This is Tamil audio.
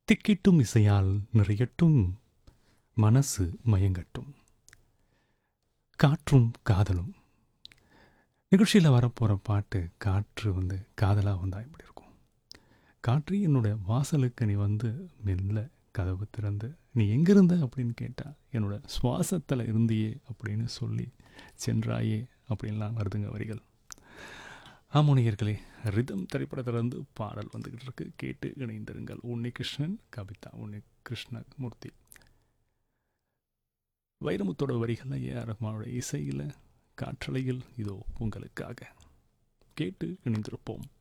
திக்கிட்டும் இசையால் நிறையட்டும் மனசு மயங்கட்டும் காற்றும் காதலும் நிகழ்ச்சியில் வரப்போகிற பாட்டு காற்று வந்து காதலாக வந்தால் எப்படி இருக்கும் காற்று என்னோட வாசலுக்கு நீ வந்து மெல்ல கதவு திறந்து நீ எங்கே இருந்த அப்படின்னு கேட்டால் என்னோட சுவாசத்தில் இருந்தியே அப்படின்னு சொல்லி சென்றாயே அப்படின்லாம் வருதுங்க வரிகள் ஆமோனியர்களே ரிதம் திரைப்படத்திலிருந்து பாடல் வந்துக்கிட்டு இருக்கு கேட்டு இணைந்திருங்கள் உன்னி கிருஷ்ணன் கவிதா உன்னி கிருஷ்ணமூர்த்தி வைரமுத்தோட வரிகளில் ஏஆர் ரஹ்மானோட இசையில் காற்றலையில் இதோ உங்களுக்காக கேட்டு இணைந்திருப்போம்